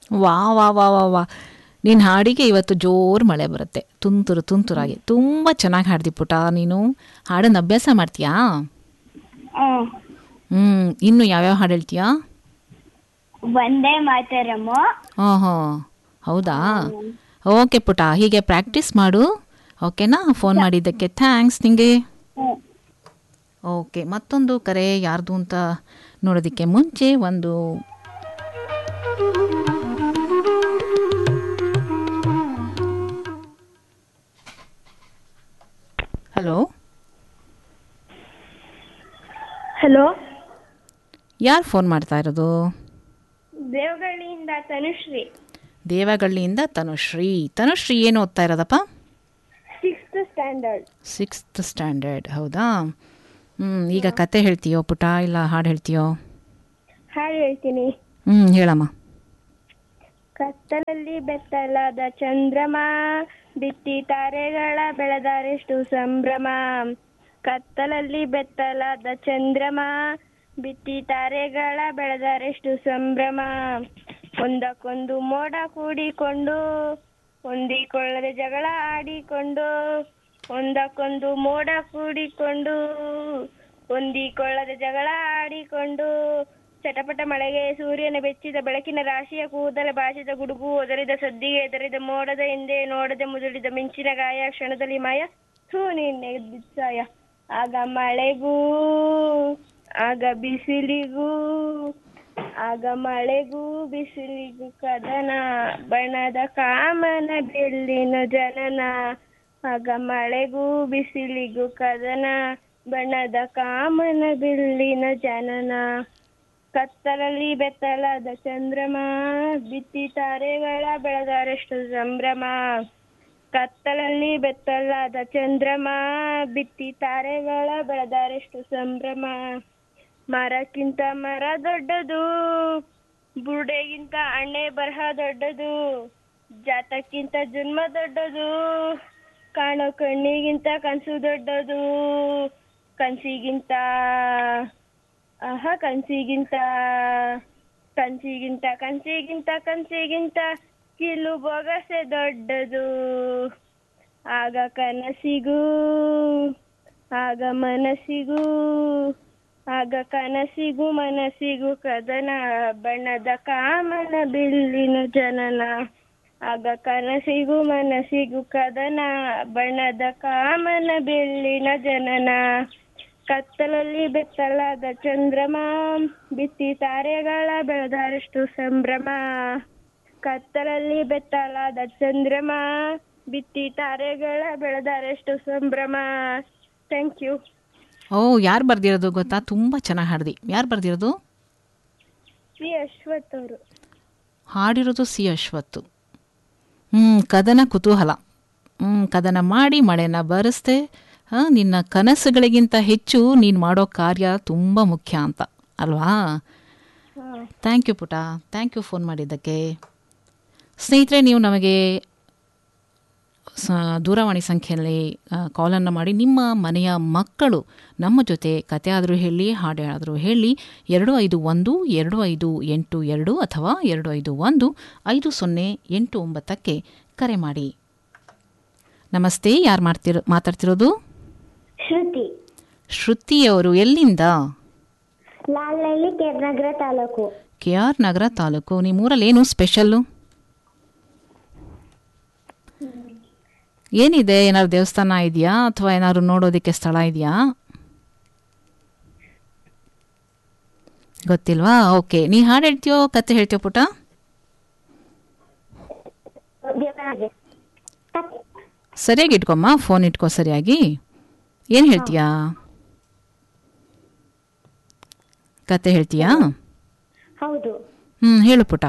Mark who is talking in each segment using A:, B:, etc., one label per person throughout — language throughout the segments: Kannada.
A: ವಾ ವಾ ವಾ ವಾ ವಾ ನಿನ್ನ ಹಾಡಿಗೆ ಇವತ್ತು ಜೋರು ಮಳೆ ಬರುತ್ತೆ ತುಂತುರು ತುಂತುರಾಗಿ ತುಂಬ ಚೆನ್ನಾಗಿ ಹಾಡ್ದಿ ಪುಟ ನೀನು ಹಾಡನ್ನು ಅಭ್ಯಾಸ ಮಾಡ್ತೀಯಾ
B: ಹ್ಮ್
A: ಹ್ಞೂ ಇನ್ನು ಯಾವ್ಯಾವ ಹಾಡು ಹೇಳ್ತೀಯಾ
B: ಒಂದೇ ಮಾತರಮ್ಮು
A: ಹಾಂ ಹಾಂ ಹೌದಾ ಓಕೆ ಪುಟ ಹೀಗೆ ಪ್ರಾಕ್ಟೀಸ್ ಮಾಡು ಓಕೆನಾ ಫೋನ್ ಮಾಡಿದ್ದಕ್ಕೆ ಥ್ಯಾಂಕ್ಸ್ ನಿಂಗೆ
B: ಹ್ಮ್
A: ಓಕೆ ಮತ್ತೊಂದು ಕರೆ ಯಾರ್ದು ಅಂತ ನೋಡೋದಕ್ಕೆ ಮುಂಚೆ ಒಂದು ಹಲೋ
B: ಹಲೋ
A: ಯಾರು ಫೋನ್ ಮಾಡ್ತಾ ಇರೋದು
B: ದೇವಗಳಿಂದ ತನುಶ್ರೀ
A: ದೇವಗಳ್ಳಿಯಿಂದ ತನುಶ್ರೀ ತನುಶ್ರೀ ಏನು ಓದ್ತಾ ಇರೋದಪ್ಪ
B: ಸಿಕ್ಸ್ತ್ ಸ್ಟ್ಯಾಂಡರ್ಡ್
A: ಸಿಕ್ಸ್ತ್ ಸ್ಟ್ಯಾಂಡರ್ಡ್ ಹೌದಾ ಹ್ಞೂ ಈಗ ಕತೆ ಹೇಳ್ತೀಯೋ ಪುಟ ಇಲ್ಲ ಹಾಡು ಹೇಳ್ತೀಯೋ
B: ಹಾಡು ಹೇಳ್ತೀನಿ
A: ಹ್ಞೂ ಹೇಳಮ್ಮ
B: ಕತ್ತಲಲ್ಲಿ ಬೆತ್ತಲಾದ ಚಂದ್ರಮ ಬಿತ್ತಿ ತಾರೆಗಳ ಬೆಳೆದರೆಷ್ಟು ಸಂಭ್ರಮ ಕತ್ತಲಲ್ಲಿ ಬೆತ್ತಲಾದ ಚಂದ್ರಮ ಬಿತ್ತಿ ತಾರೆಗಳ ಬೆಳೆದರೆಷ್ಟು ಸಂಭ್ರಮ ಒಂದಕ್ಕೊಂದು ಮೋಡ ಕೂಡಿಕೊಂಡು ಹೊಂದಿಕೊಳ್ಳದೆ ಜಗಳ ಆಡಿಕೊಂಡು ಒಂದಕ್ಕೊಂದು ಮೋಡ ಕೂಡಿಕೊಂಡು ಹೊಂದಿಕೊಳ್ಳದೆ ಜಗಳ ಆಡಿಕೊಂಡು ಚಟಪಟ ಮಳೆಗೆ ಸೂರ್ಯನ ಬೆಚ್ಚಿದ ಬೆಳಕಿನ ರಾಶಿಯ ಕೂದಲ ಭಾಷಿದ ಗುಡುಗು ಒದರಿದ ಸದ್ದಿಗೆ ಎದರಿದ ಮೋಡದ ಹಿಂದೆ ನೋಡದೆ ಮುದುಡಿದ ಮಿಂಚಿನ ಗಾಯ ಕ್ಷಣದಲ್ಲಿ ಮಾಯ ಹೂ ನಿನ್ನೆ ಬಿಸಾಯ ಆಗ ಮಳೆಗೂ ಆಗ ಬಿಸಿಲಿಗೂ ಆಗ ಮಳೆಗೂ ಬಿಸಿಲಿಗೂ ಕದನ ಬಣ್ಣದ ಕಾಮನ ಬೆಳ್ಳಿನ ಜನನ ಆಗ ಮಳೆಗೂ ಬಿಸಿಲಿಗೂ ಕದನ ಬಣ್ಣದ ಕಾಮನ ಬಿಲ್ಲಿನ ಜನನ ಕತ್ತಲಲ್ಲಿ ಬೆತ್ತಲಾದ ಚಂದ್ರಮ ಬಿತ್ತಿ ತಾರೆಗಳ ಬೆಳೆದರೆಷ್ಟು ಸಂಭ್ರಮ ಕತ್ತಲಲ್ಲಿ ಬೆತ್ತಲಾದ ಚಂದ್ರಮ ಬಿತ್ತಿ ತಾರೆಗಳ ಬೆಳೆದರೆಷ್ಟು ಸಂಭ್ರಮ ಮರಕ್ಕಿಂತ ಮರ ದೊಡ್ಡದು ಬುರುಡೆಗಿಂತ ಅಣ್ಣೆ ಬರಹ ದೊಡ್ಡದು ಜಾತಕ್ಕಿಂತ ಜನ್ಮ ದೊಡ್ಡದು ಕಾಣೋ ಕಣ್ಣಿಗಿಂತ ಕನಸು ದೊಡ್ಡದು ಕನಸಿಗಿಂತ ಆಹ ಕನಸಿಗಿಂತ ಕನಸಿಗಿಂತ ಕನಸಿಗಿಂತ ಕನಸಿಗಿಂತ ಕಿಲು ಬೊಗಸೆ ದೊಡ್ಡದು ಆಗ ಕನಸಿಗೂ ಆಗ ಮನಸ್ಸಿಗೂ ಆಗ ಕನಸಿಗೂ ಮನಸ್ಸಿಗೂ ಕದನ ಬಣ್ಣದ ಕಾಮನ ಬಿಲ್ಲಿನ ಜನನ ಆಗ ಕನಸಿಗೂ ಮನಸ್ಸಿಗೂ ಕದನ ಬಣ್ಣದ ಕಾಮನ ಬಿಲ್ಲಿನ ಜನನ ಕತ್ತಲಲ್ಲಿ ಬೆತ್ತಲಾದ ಚಂದ್ರಮ ಬಿತ್ತಿ ತಾರೆಗಳ ಬೆಳೆದರಷ್ಟು ಸಂಭ್ರಮ ಕತ್ತಲಲ್ಲಿ ಬೆತ್ತಲಾದ ಚಂದ್ರಮ ಬಿತ್ತಿ ತಾರೆಗಳ ಬೆಳೆದರಷ್ಟು ಸಂಭ್ರಮ ಥ್ಯಾಂಕ್ ಯು
A: ಓ ಯಾರು ಬರ್ದಿರೋದು ಗೊತ್ತಾ ತುಂಬ ಚೆನ್ನಾಗಿ ಹಾಡ್ದಿ ಯಾರು ಬರ್ದಿರೋದು
B: ಶ್ರೀ ಅಶ್ವಥ್ ಅವರು
A: ಹಾಡಿರೋದು ಸಿ ಅಶ್ವತ್ತು ಹ್ಞೂ ಕದನ ಕುತೂಹಲ ಹ್ಞೂ ಕದನ ಮಾಡಿ ಮಳೆನ ಬರೆಸ್ದೆ ಹಾಂ ನಿನ್ನ ಕನಸುಗಳಿಗಿಂತ ಹೆಚ್ಚು ನೀನು ಮಾಡೋ ಕಾರ್ಯ ತುಂಬ ಮುಖ್ಯ ಅಂತ ಅಲ್ವಾ ಥ್ಯಾಂಕ್ ಯು ಪುಟ ಥ್ಯಾಂಕ್ ಯು ಫೋನ್ ಮಾಡಿದ್ದಕ್ಕೆ ಸ್ನೇಹಿತರೆ ನೀವು ನಮಗೆ ಸ ದೂರವಾಣಿ ಸಂಖ್ಯೆಯಲ್ಲಿ ಕಾಲನ್ನು ಮಾಡಿ ನಿಮ್ಮ ಮನೆಯ ಮಕ್ಕಳು ನಮ್ಮ ಜೊತೆ ಕತೆ ಆದರೂ ಹೇಳಿ ಹಾಡು ಆದರೂ ಹೇಳಿ ಎರಡು ಐದು ಒಂದು ಎರಡು ಐದು ಎಂಟು ಎರಡು ಅಥವಾ ಎರಡು ಐದು ಒಂದು ಐದು ಸೊನ್ನೆ ಎಂಟು ಒಂಬತ್ತಕ್ಕೆ ಕರೆ ಮಾಡಿ ನಮಸ್ತೆ ಯಾರು ಮಾಡ್ತಿರೋ ಮಾತಾಡ್ತಿರೋದು
B: ಶ್ರುತಿ
A: ಶ್ರುತಿಯವರು ಎಲ್ಲಿಂದ
B: ಲಾಲ್ನಹಳ್ಳಿ ಕೇರ್ನಗರ ತಾಲೂಕು
A: ಕೆ ಆರ್ ನಗರ ತಾಲೂಕು ನಿಮ್ಮೂರಲ್ಲಿ ಏನು ಸ್ಪೆಷಲ್ಲು ಏನಿದೆ ಏನಾದ್ರು ದೇವಸ್ಥಾನ ಇದೆಯಾ ಅಥವಾ ಏನಾದ್ರು ನೋಡೋದಕ್ಕೆ ಸ್ಥಳ ಇದೆಯಾ ಗೊತ್ತಿಲ್ವಾ ಓಕೆ ನೀ ಹಾಡು ಹೇಳ್ತೀಯೋ ಕತೆ ಹೇಳ್ತೀಯೋ ಪುಟ ಸರಿಯಾಗಿ ಇಟ್ಕೊಮ್ಮ ಫೋನ್ ಇಟ್ಕೋ ಸರಿಯಾಗಿ ಏನು ಹೇಳ್ತೀಯಾ ಕತೆ ಹೇಳ್ತೀಯಾ
B: ಹೌದು
A: ಹ್ಞೂ ಹೇಳು ಪುಟ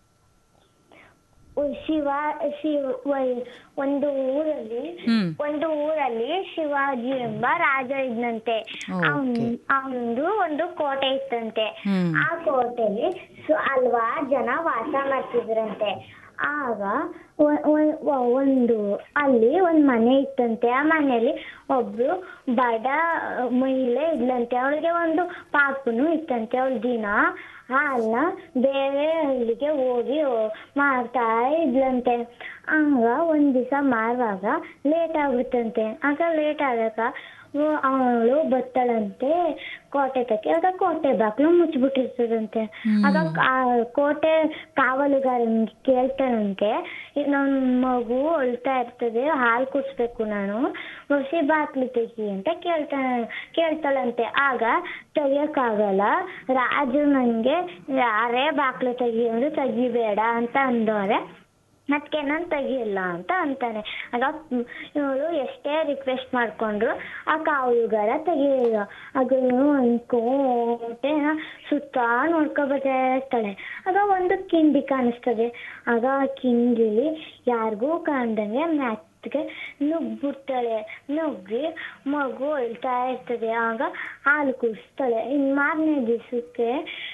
B: ಶಿವ ಶಿವ ಒಂದು ಊರಲ್ಲಿ
A: ಹ್ಮ್.
B: ಒಂದು ಊರಲ್ಲಿ ಶಿವಾಜಿ ಎಂಬ ರಾಜ ಇದ್ನಂತೆ
A: ಓಕೆ.
B: ಅವನದು ಒಂದು ಕೋಟೆ ಇತ್ತಂತೆ
A: ಹ್ಮ್.
B: ಆ ಕೋಟೆಯಲ್ಲಿ ಸು- ಹಲ್ವಾರು ಜನ ವಾಸ ಮಾಡ್ತಿದ್ರಂತೆ ಆಗ ಒ- ಒ- ಒ- ಒಂದು ಅಲ್ಲಿ ಒಂದ್ ಮನೆ ಇತ್ತಂತೆ ಆ ಮನೆಯಲ್ಲಿ ಒಬ್ರು ಬಡ ಮಹಿಳೆ ಇದ್ಲಂತೆ ಅವಳಿಗೆ ಒಂದು ಪಾಪನು ಇತ್ತಂತೆ ಅವಳು ದಿನ ಹಾಲನ್ನ ಬೇರೆ ಹಳ್ಳಿಗೆ ಹೋಗಿ ಮಾರ್ತಾ ಇದ್ಲಂತೆ ಆಗ ಒಂದ್ ದಿವಸ ಮಾರುವಾಗ ಲೇಟ್ ಆಗ್ಬಿಡ್ತಂತೆ ಆಗ ಲೇಟ್ ಆದಾಗ ಅವಳು ಬರ್ತಾಳಂತೆ ಕೋಟೆ ತಕ್ಕೆ ಆಗ ಕೋಟೆ ಬಾಗ್ಲು ಮುಚ್ಚಿಬಿಟ್ಟಿರ್ತದಂತೆ ಆಗ ಆ ಕೋಟೆ ಕಾವಲುಗಾರನ್ ಕೇಳ್ತಾನಂತೆ ನನ್ ಮಗು ಅಳ್ತಾ ಇರ್ತದೆ ಹಾಲು ಕುಡಿಸ್ಬೇಕು ನಾನು ಹೊಸಿ ಬಾಕ್ಲು ತೆಗಿ ಅಂತ ಕೇಳ್ತಾನ ಕೇಳ್ತಾಳಂತೆ ಆಗ ತೆಗಿಯಕ್ಕಾಗಲ್ಲ ರಾಜು ನಂಗೆ ಯಾರೇ ಬಾಕ್ಲು ತೆಗಿ ಅಂದ್ರೆ ತೆಗಿಬೇಡ ಅಂತ ಅಂದವ್ರೆ ಅದಕ್ಕೆ ನಾನು ತೆಗಿಯಲ್ಲ ಅಂತ ಅಂತಾನೆ ಆಗ ಇವಳು ಎಷ್ಟೇ ರಿಕ್ವೆಸ್ಟ್ ಮಾಡ್ಕೊಂಡ್ರು ಆ ಕಾವಲುಗಾರ ತೆಗಿಯಲ್ಲ ಆಗ ಇವನು ಅನ್ಕೋಟೆನ ಸುತ್ತ ನೋಡ್ಕೊ ಬರ್ತಾ ಇರ್ತಾಳೆ ಆಗ ಒಂದು ಕಿಂಡಿ ಕಾಣಿಸ್ತದೆ ಆಗ ಆ ಕಿಂಡಿಲಿ ಯಾರಿಗೂ ಕಾಣ್ದಂಗೆ ಮ್ಯಾತ್ಗೆ ನುಗ್ಬಿಡ್ತಾಳೆ ನುಗ್ಗಿ ಮಗು ಅಳ್ತಾ ಇರ್ತದೆ ಆಗ ಹಾಲು ಕುಡಿಸ್ತಾಳೆ ಇನ್ನು ಮಾರನೇ ದಿವಸಕ್ಕೆ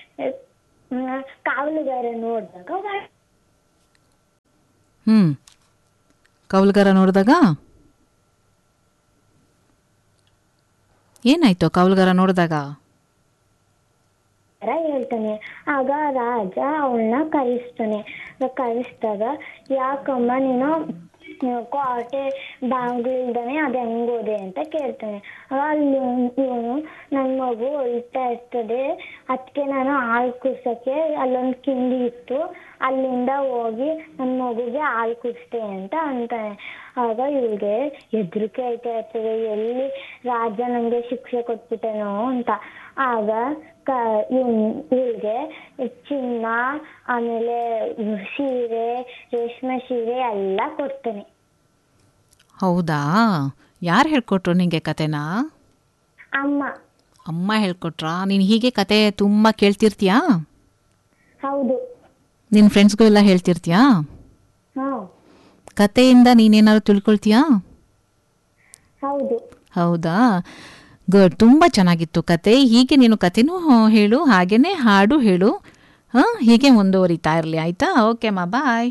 B: ಕಾವಲುಗಾರ ನೋಡಿದಾಗ
A: ಹ್ಞೂ ಕೌಲ್ಗಾರ ನೋಡಿದಾಗ ಏನಾಯ್ತು ಕೌಲ್ಗಾರ ನೋಡಿದಾಗ
B: ತರ ಹೇಳ್ತಾನೆ ಆಗ ರಾಜ ಅವಳನ್ನ ಕರೆಸ್ತಾನೆ ಕರೆಸ್ದಾಗ ಯಾಕಮ್ಮ ನೀನು ಕೋಟೆ ಬಾಗಿಲ್ದಾನೆ ಅದು ಹೆಂಗೋದೆ ಅಂತ ಕೇಳ್ತಾನೆ ಆಗ ಅಲ್ಲಿ ಇವನು ನನ್ನ ಮಗು ಅಳ್ತಾ ಇರ್ತದೆ ಅದಕ್ಕೆ ನಾನು ಹಾಲು ಕುಡ್ಸಕ್ಕೆ ಅಲ್ಲೊಂದು ಕಿಂಡಿ ಇತ್ತು ಅಲ್ಲಿಂದ ಹೋಗಿ ನನ್ನ ಮಗುಗೆ ಹಾಲು ಕುಡಿಸ್ದೆ ಅಂತ ಅಂತಾನೆ ಆಗ ಇವಳಿಗೆ ಹೆದರಿಕೆ ಆಯ್ತಾ ಇರ್ತದೆ ಎಲ್ಲಿ ರಾಜ ನಂಗೆ ಶಿಕ್ಷೆ ಕೊಟ್ಬಿಟ್ಟೇನೋ ಅಂತ ಆಗ ಕ ಇವಳಿಗೆ ಚಿನ್ನ ಆಮೇಲೆ ಸೀರೆ ರೇಷ್ಮೆ ಸೀರೆ ಎಲ್ಲ ಕೊಡ್ತಾನೆ
A: ಹೌದಾ ಯಾರು ಹೇಳ್ಕೊಟ್ರು ನಿಂಗೆ ಕತೆನಾ
B: ಅಮ್ಮ
A: ಅಮ್ಮ ಹೇಳ್ಕೊಟ್ರಾ ನೀನು ಹೀಗೆ ಕತೆ ತುಂಬ ಕೇಳ್ತಿರ್ತೀಯಾ
B: ಹೌದು
A: ನಿನ್ನ ಫ್ರೆಂಡ್ಸ್ಗೂ ಎಲ್ಲ ಹೇಳ್ತಿರ್ತೀಯಾ
B: ಹಾ
A: ಕತೆಯಿಂದ ನೀನೇನಾದ್ರು ತಿಳ್ಕೊಳ್ತೀಯಾ
B: ಹೌದು
A: ಹೌದಾ ಗುಡ್ ತುಂಬ ಚೆನ್ನಾಗಿತ್ತು ಕತೆ ಹೀಗೆ ನೀನು ಕತೆನೂ ಹೇಳು ಹಾಗೇನೆ ಹಾಡು ಹೇಳು ಹಾಂ ಹೀಗೆ ಮುಂದುವರಿತಾ ಇರಲಿ ಆಯಿತಾ ಓಕೆ ಮಾ ಬಾಯ್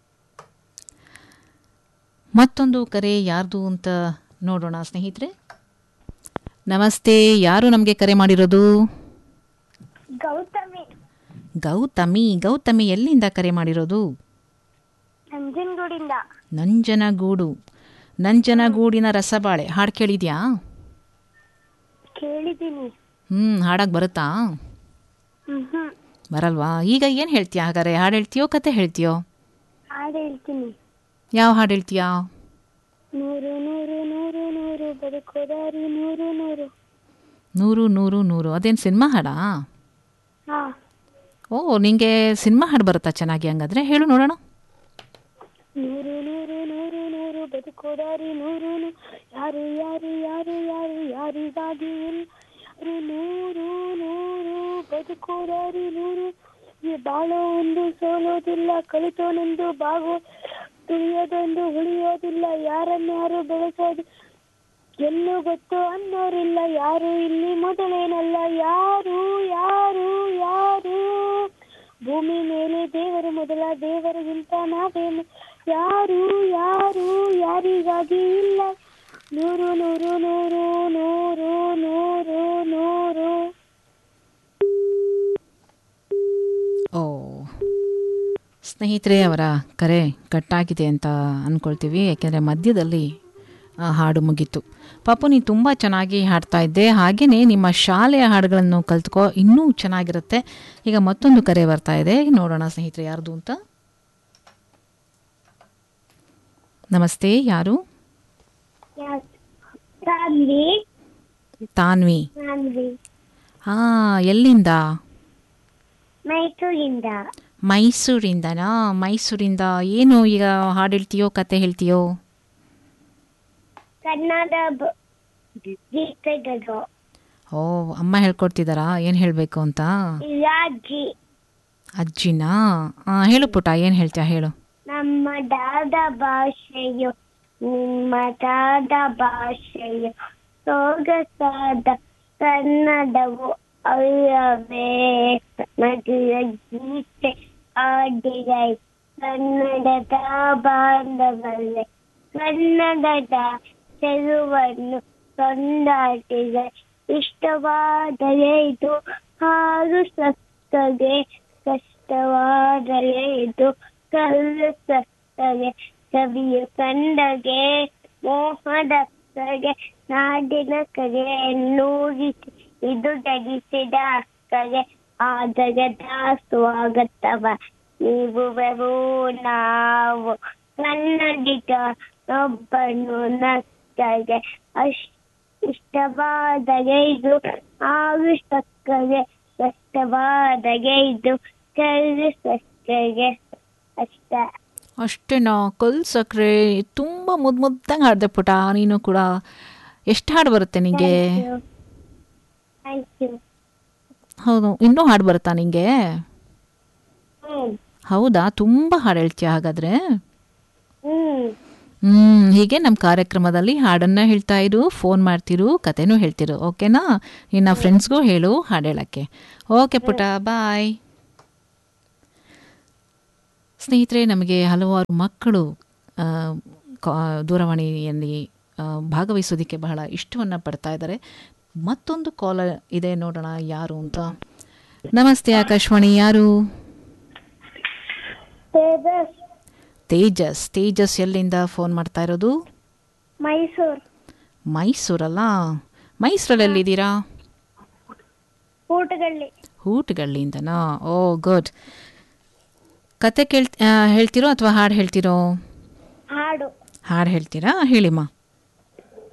A: ಮತ್ತೊಂದು ಕರೆ ಯಾರ್ದು ಅಂತ ನೋಡೋಣ ಸ್ನೇಹಿತರೆ ನಮಸ್ತೆ ಯಾರು ನಮಗೆ ಕರೆ ಮಾಡಿರೋದು
B: ಗೌತಮಿ
A: ಗೌತಮಿ ಗೌತಮಿ ಎಲ್ಲಿಂದ ಕರೆ ಮಾಡಿರೋದು
B: ನಂಜನಗೂಡಿಂದ
A: ನಂಜನಗೂಡು ನಂಜನಗೂಡಿನ ರಸಬಾಳೆ ಹಾಡು ಕೇಳಿದ್ಯಾ
B: ಕೇಳಿದ್ದೀನಿ
A: ಹ್ಞೂ ಹಾಡಕ್ಕೆ ಬರುತ್ತಾ
B: ಹ್ಮ್ ಹ್ಮ್
A: ಬರಲ್ವಾ ಈಗ ಏನು ಹೇಳ್ತೀಯಾ ಹಾಗಾದ್ರೆ ಹಾಡು ಹೇಳ್ತೀಯೋ ಕತೆ ಹೇಳ್ತೀಯೋ
B: ಹಾಡು ಹೇಳ್ತೀನಿ
A: ಯಾವ ಹಾಡು ಹೇಳ್ತೀಯಾ
B: ನೂರು ನೂರು ನೂರು ನೂರು ಬದುಕೋದಾರಿ ನೂರು ನೂರು
A: ನೂರು ನೂರು ನೂರು ಅದೇನು ಸಿನಿಮಾ ಹಾಡಾ
B: ಹಾ
A: ಓ ನಿಂಗೆ ಸಿನಿಮಾ ಹಾಡು ಬರುತ್ತಾ ಚೆನ್ನಾಗಿ ಹಂಗಾದ್ರೆ ಹೇಳು ನೋಡೋಣ
B: ನೂರು ನೂರು ನೂರು ನೂರು ಬದುಕೋದಾರಿ ನೂರು ನೂರು ಯಾರು ಯಾರು ಯಾರು ಯಾರು ಯಾರಿಗಾಗಿ ಇಲ್ಲ ಯಾರು ನೂರು ನೂರು ಬದುಕೋದಾರಿ ನೂರು ಈ ಬಾಳೋ ಒಂದು ಸೋಲೋದಿಲ್ಲ ಕಲಿತೋನೊಂದು ಬಾಗೋ ತುಳಿಯೋದೊಂದು ಉಳಿಯೋದಿಲ್ಲ ಯಾರನ್ಯಾರು ಬೆಳೆಸೋದು ಎಲ್ಲೂ ಗೊತ್ತು ಅನ್ನೋರಿಲ್ಲ ಯಾರು ಇಲ್ಲಿ ಮೊದಲೇನಲ್ಲ ಯಾರು ಯಾರು ಯಾರು ಭೂಮಿ ಮೇಲೆ ದೇವರು ಮೊದಲ ದೇವರಿಗಿಂತ ನಾವೇನು ಯಾರು ಯಾರು ಯಾರಿಗಾಗಿ ಇಲ್ಲ ನೂರು ನೂರು ನೂರು ನೂರು ನೂರು ನೂರು
A: ಓ ಸ್ನೇಹಿತರೆ ಅವರ ಕರೆ ಕಟ್ಟಾಗಿದೆ ಅಂತ ಅಂದ್ಕೊಳ್ತೀವಿ ಯಾಕೆಂದರೆ ಮಧ್ಯದಲ್ಲಿ ಆ ಹಾಡು ಮುಗೀತು ಪಾಪು ನೀನು ತುಂಬ ಚೆನ್ನಾಗಿ ಹಾಡ್ತಾ ಇದ್ದೆ ಹಾಗೆಯೇ ನಿಮ್ಮ ಶಾಲೆಯ ಹಾಡುಗಳನ್ನು ಕಲ್ತ್ಕೋ ಇನ್ನೂ ಚೆನ್ನಾಗಿರುತ್ತೆ ಈಗ ಮತ್ತೊಂದು ಕರೆ ಬರ್ತಾ ಇದೆ ನೋಡೋಣ ಸ್ನೇಹಿತರೆ ಯಾರ್ದು ಅಂತ ನಮಸ್ತೆ ಯಾರು
B: ಸಾನ್ವಿ
A: ತಾನ್ವಿ
B: ಸಾನ್ವಿ
A: ಹಾಂ ಎಲ್ಲಿಂದ
B: ಮೈಸೂರಿಂದ
A: ಮೈಸೂರಿಂದನಾ ಮೈಸೂರಿಂದ ಏನು ಈಗ ಹಾಡು ಹೇಳ್ತೀಯೋ ಕತೆ ಹೇಳ್ತೀಯೋ
B: ಕನ್ನಡ ಗೀತೆಗಳು
A: ಓ ಅಮ್ಮ ಹೇಳ್ಕೊಡ್ತಿದ್ದಾರಾ ಏನು ಹೇಳಬೇಕು ಅಂತ
B: ರಾಜಿ
A: ಅಜ್ಜಿನಾ ಆ, ಹೇಳು ಪುಟ ಏನು ಹೇಳ್ತೀಯ ಹೇಳು
B: ನಮ್ಮ ದಾದ ಭಾಷೆಯು ನಿಮ್ಮ ದಾದ ಭಾಷೆಯು ಸೊಗಸಾದ ಕನ್ನಡವು ಅಲ್ಲವೇ ಮದುವೆ ಗೀತೆ ಆಡಿರೈ ಕನ್ನಡದ ಬಾಂಧವಲ್ಲೇ ಕನ್ನಡದ ಚೆಲುವನ್ನು ಕೊಂಡಾಟಿದೆ ಇಷ್ಟವಾದರೆ ಇದು ಹಾರು ಸ ಸಕ್ಕಗೆ ಕಷ್ಟವಾದರೆ ಇದು ಕಲ್ಲು ಸಕ್ಕಗೆ ಕವಿಯು ಕಂಡಗೆ ಮೋಹದಕ್ಕಗೆ ನಾಡಿನ ಕಗೆ ನೂರಿಸಿ ಇದು ಜಗಿಸಿದ ಅಕ್ಕಗೆ ಆದಗದ ಸ್ವಾಗತವ ನೀವು ಬರು ನಾವು ಕನ್ನಡಿಗ ಒಬ್ಬನು ನಕ್ಕಗೆ ಅಷ್ಟ ಇಷ್ಟವಾದಗೆ ಇದು ಆವಿಷ್ಟಕ್ಕಗೆ ಕಷ್ಟವಾದಗೆ ಇದು ಕಲ್ಲು ಸಕ್ಕಗೆ ಅಷ್ಟ
A: ಅಷ್ಟೇನಾ ಕಲ್ ಸಕ್ಕರೆ ತುಂಬ ಮುದ್ದು ಮುದ್ದಂಗೆ ಹಾಡಿದೆ ಪುಟ ನೀನು ಕೂಡ ಎಷ್ಟು ಹಾಡು ಬರುತ್ತೆ ನಿಂಗೆ
B: ಥ್ಯಾಂಕ್ ಯು
A: ಹೌದು ಇನ್ನೂ ಹಾಡು ಬರುತ್ತಾ ನಿಂಗೆ
B: ಹ್ಮ್
A: ಹೌದಾ ತುಂಬ ಹಾಡು ಹೇಳ್ತೀಯ ಹಾಗಾದ್ರೆ
B: ಹ್ಮ್
A: ಹ್ಮ್ ಹೀಗೆ ನಮ್ಮ ಕಾರ್ಯಕ್ರಮದಲ್ಲಿ ಹಾಡನ್ನ ಹೇಳ್ತಾ ಇರು ಫೋನ್ ಮಾಡ್ತಿರು ಕತೆನೂ ಹೇಳ್ತಿರು ಓಕೆನಾ ನಿನ್ನ ಫ್ರೆಂಡ್ಸ್ಗೂ ಹೇಳು ಹಾಡು ಹೇಳಕ್ಕೆ ಓಕೆ ಪುಟ ಬಾಯ್ ಸ್ನೇಹಿತರೆ ನಮಗೆ ಹಲವಾರು ಮಕ್ಕಳು ಆ, ಕಾ- ದೂರವಾಣಿಯಲ್ಲಿ ಆ, ಭಾಗವಹಿಸೋದಕ್ಕೆ ಬಹಳ ಇಷ್ಟವನ್ನು ಪಡ್ತಾ ಇದ್ದಾರೆ ಮತ್ತೊಂದು ಕಾಲ ಇದೆ ನೋಡೋಣ ಯಾರು ಅಂತ ನಮಸ್ತೆ ಆಕಾಶವಾಣಿ ಯಾರು
B: ತೇಜಸ್
A: ತೇಜಸ್ ತೇಜಸ್ ಎಲ್ಲಿಂದ ಫೋನ್ ಮಾಡ್ತಾ ಇರೋದು
B: ಮೈಸೂರ್
A: ಮೈಸೂರಲ್ಲ ಮೈಸೂರಲ್ಲಿ ಎಲ್ಲಿದ್ದೀರಾ
B: ಊಟಗಳ್ಳಿ
A: ಊಟಗಳಿಂದನಾ ಓ ಗುಡ್ ಕತೆ ಕೇಳ್ ಆ, ಹೇಳ್ತಿರೋ ಅಥವಾ ಹಾಡು ಹೇಳ್ತಿರೋ
B: ಹಾಡು
A: ಹಾಡು ಹೇಳ್ತೀರಾ ಹೇಳಿಮ್ಮ